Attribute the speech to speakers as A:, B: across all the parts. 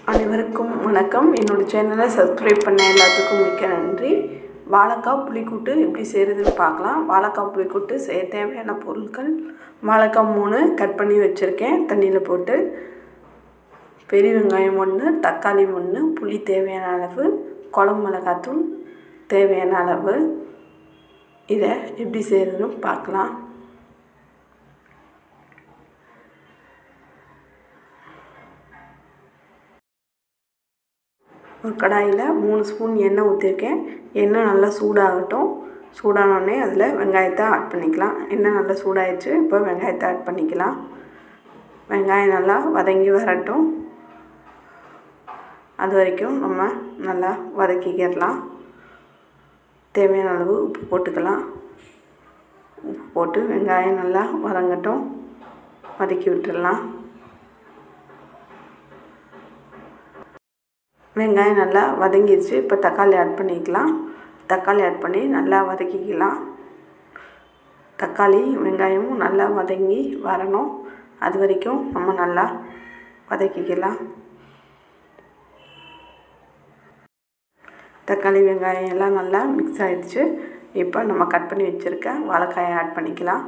A: அனைவருக்கும் வணக்கம் என்னோடய சேனலை சப்ஸ்கிரைப் பண்ண எல்லாத்துக்கும் மிக்க நன்றி வாழைக்காய் புளிக்கூட்டு எப்படி செய்கிறதுன்னு பார்க்கலாம் வாழைக்காய் புளிக்கூட்டு செய்ய தேவையான பொருட்கள் வாழைக்காய் மூணு கட் பண்ணி வச்சுருக்கேன் தண்ணியில் போட்டு பெரிய வெங்காயம் ஒன்று தக்காளி ஒன்று புளி தேவையான அளவு குழம்பு மிளகாத்தூள் தேவையான அளவு இதை எப்படி செய்கிறதுன்னு பார்க்கலாம் ஒரு கடாயில் மூணு ஸ்பூன் எண்ணெய் ஊற்றிருக்கேன் எண்ணெய் நல்லா சூடாகட்டும் சூடானோடனே அதில் வெங்காயத்தை ஆட் பண்ணிக்கலாம் எண்ணெய் நல்லா சூடாயிடுச்சு இப்போ வெங்காயத்தை ஆட் பண்ணிக்கலாம் வெங்காயம் நல்லா வதங்கி வரட்டும் அது வரைக்கும் நம்ம நல்லா வதக்கிக்கிடலாம் தேவையான அளவு உப்பு போட்டுக்கலாம் உப்பு போட்டு வெங்காயம் நல்லா வதங்கட்டும் வதக்கி விட்டுடலாம் வெங்காயம் நல்லா வதங்கிடுச்சு இப்போ தக்காளி ஆட் பண்ணிக்கலாம் தக்காளி ஆட் பண்ணி நல்லா வதக்கிக்கலாம் தக்காளி வெங்காயமும் நல்லா வதங்கி வரணும் அது வரைக்கும் நம்ம நல்லா வதக்கிக்கலாம் தக்காளி வெங்காயம் எல்லாம் நல்லா மிக்ஸ் ஆகிடுச்சு இப்போ நம்ம கட் பண்ணி வச்சுருக்க வாழைக்காயை ஆட் பண்ணிக்கலாம்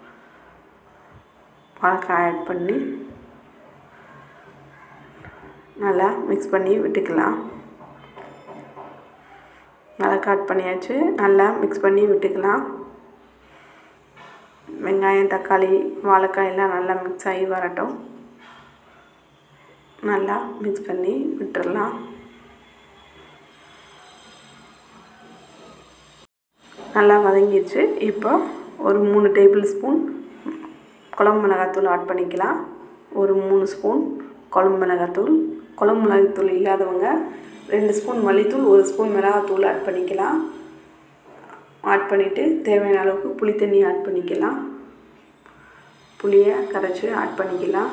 A: வாழைக்காய் ஆட் பண்ணி நல்லா மிக்ஸ் பண்ணி விட்டுக்கலாம் நல்லா கட் பண்ணியாச்சு நல்லா மிக்ஸ் பண்ணி விட்டுக்கலாம் வெங்காயம் தக்காளி வாழைக்காய் எல்லாம் நல்லா மிக்ஸ் ஆகி வரட்டும் நல்லா மிக்ஸ் பண்ணி விட்டுடலாம் நல்லா வதங்கிடுச்சு இப்போ ஒரு மூணு டேபிள் ஸ்பூன் குழம்பு மிளகாத்தூள் ஆட் பண்ணிக்கலாம் ஒரு மூணு ஸ்பூன் குழம்பு மிளகாத்தூள் குழம்பு மிளகாத்தூள் இல்லாதவங்க ரெண்டு ஸ்பூன் மல்லித்தூள் ஒரு ஸ்பூன் மிளகாத்தூள் ஆட் பண்ணிக்கலாம் ஆட் பண்ணிவிட்டு தேவையான அளவுக்கு புளி தண்ணி ஆட் பண்ணிக்கலாம் புளியை கரைச்சி ஆட் பண்ணிக்கலாம்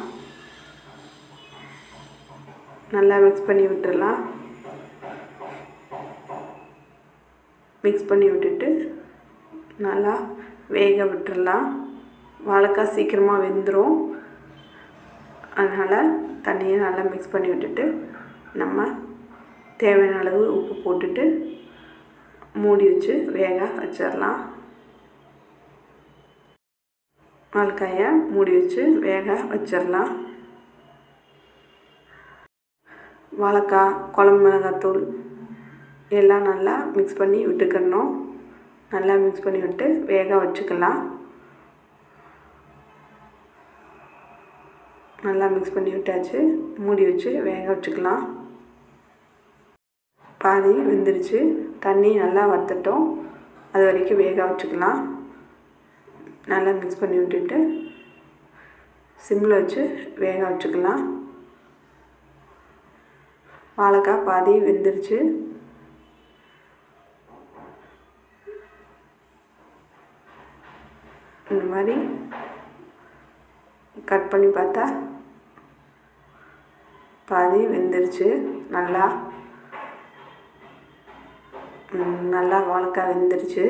A: நல்லா மிக்ஸ் பண்ணி விட்டுடலாம் மிக்ஸ் பண்ணி விட்டுட்டு நல்லா வேக விட்டுடலாம் வாழைக்காய் சீக்கிரமாக வெந்துடும் அதனால் தண்ணியை நல்லா மிக்ஸ் பண்ணி விட்டுட்டு நம்ம தேவையான அளவு உப்பு போட்டுட்டு மூடி வச்சு வேக வச்சிடலாம் வாழைக்காயை மூடி வச்சு வேக வச்சிடலாம் வாழைக்காய் குழம்பு மிளகாத்தூள் எல்லாம் நல்லா மிக்ஸ் பண்ணி விட்டுக்கணும் நல்லா மிக்ஸ் பண்ணி விட்டு வேக வச்சுக்கலாம் நல்லா மிக்ஸ் பண்ணி விட்டாச்சு மூடி வச்சு வேக வச்சுக்கலாம் பாதி வெந்துருச்சு தண்ணி நல்லா வற்றட்டும் அது வரைக்கும் வேக வச்சுக்கலாம் நல்லா மிக்ஸ் பண்ணி விட்டுட்டு சிம்மில் வச்சு வேக வச்சுக்கலாம் வாழைக்காய் பாதி வெந்துருச்சு இந்த மாதிரி கட் பண்ணி பார்த்தா பாதி வெந்துருச்சு நல்லா நல்லா வாழைக்காய் வெந்துருச்சு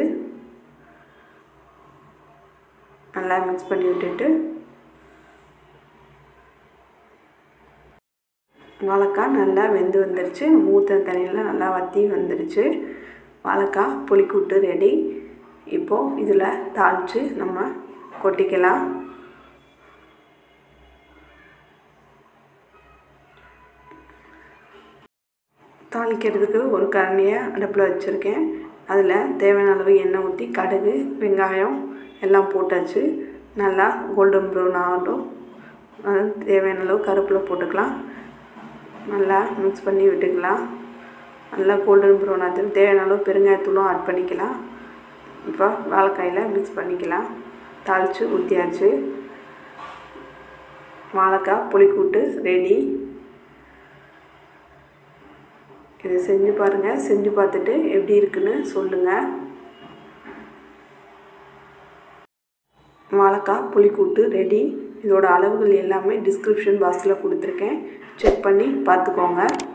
A: நல்லா மிக்ஸ் பண்ணி விட்டுட்டு வாழைக்காய் நல்லா வெந்து வந்துருச்சு மூத்த தண்ணியில் நல்லா வற்றி வந்துருச்சு வாழைக்காய் புளிக்கூட்டு ரெடி இப்போது இதில் தாளித்து நம்ம கொட்டிக்கலாம் தாளிக்கிறதுக்கு ஒரு கரண்டியை அடுப்பில் வச்சுருக்கேன் அதில் தேவையான அளவு எண்ணெய் ஊற்றி கடுகு வெங்காயம் எல்லாம் போட்டாச்சு நல்லா கோல்டன் ப்ரௌன் ஆகட்டும் அது தேவையான அளவு கருப்பில் போட்டுக்கலாம் நல்லா மிக்ஸ் பண்ணி விட்டுக்கலாம் நல்லா கோல்டன் ப்ரௌன் ஆச்சு தேவையான அளவு பெருங்காயத்தூளும் ஆட் பண்ணிக்கலாம் இப்போ வாழைக்காயில் மிக்ஸ் பண்ணிக்கலாம் தாளித்து ஊற்றியாச்சு வாழைக்காய் புளிக்கூட்டு ரெடி இதை செஞ்சு பாருங்கள் செஞ்சு பார்த்துட்டு எப்படி இருக்குன்னு சொல்லுங்கள் வாழைக்காய் புளிக்கூட்டு ரெடி இதோட அளவுகள் எல்லாமே டிஸ்கிரிப்ஷன் பாக்ஸில் கொடுத்துருக்கேன் செக் பண்ணி பார்த்துக்கோங்க